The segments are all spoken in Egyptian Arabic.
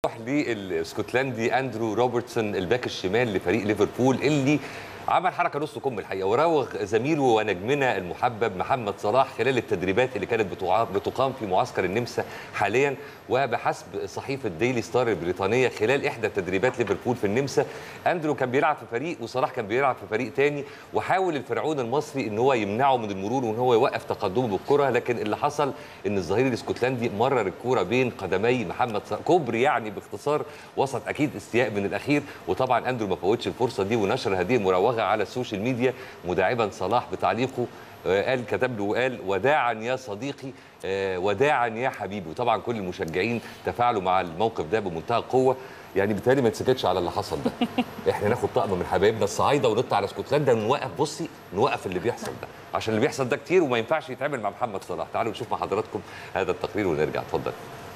نروح للاسكتلندي اندرو روبرتسون الباك الشمال لفريق ليفربول اللي عمل حركه نص كم الحقيقه وراوغ زميله ونجمنا المحبب محمد صلاح خلال التدريبات اللي كانت بتوع- بتقام في معسكر النمسا حاليا وبحسب صحيفه ديلي ستار البريطانيه خلال احدى تدريبات ليفربول في النمسا اندرو كان بيلعب في فريق وصلاح كان بيلعب في فريق تاني وحاول الفرعون المصري ان هو يمنعه من المرور وان هو يوقف تقدمه بالكره لكن اللي حصل ان الظهير الاسكتلندي مرر الكره بين قدمي محمد صلاح كوبري يعني باختصار وسط اكيد استياء من الاخير وطبعا اندرو ما فوتش الفرصه دي ونشر هذه المراوغه على السوشيال ميديا مداعبا صلاح بتعليقه آه، قال كتب له وقال وداعا يا صديقي آه، وداعا يا حبيبي وطبعا كل المشجعين تفاعلوا مع الموقف ده بمنتهى القوه يعني بالتالي ما تسكتش على اللي حصل ده احنا ناخد طقم من حبايبنا الصعايده ونطلع على اسكتلندا ونوقف بصي نوقف اللي بيحصل ده عشان اللي بيحصل ده كتير وما ينفعش يتعمل مع محمد صلاح تعالوا نشوف مع حضراتكم هذا التقرير ونرجع اتفضل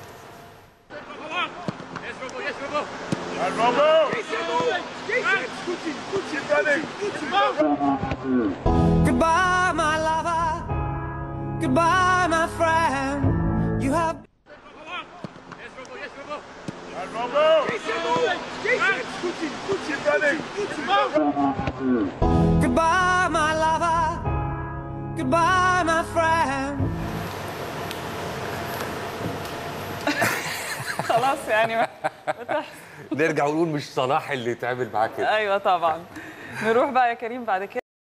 Goodbye, my lover. Goodbye, my friend. You have. Goodbye, my lover. Goodbye, my friend. خلاص يعني بتحصل نرجع ونقول مش صلاح اللي اتعمل معاه كده ايوه طبعا نروح بقى يا كريم بعد كده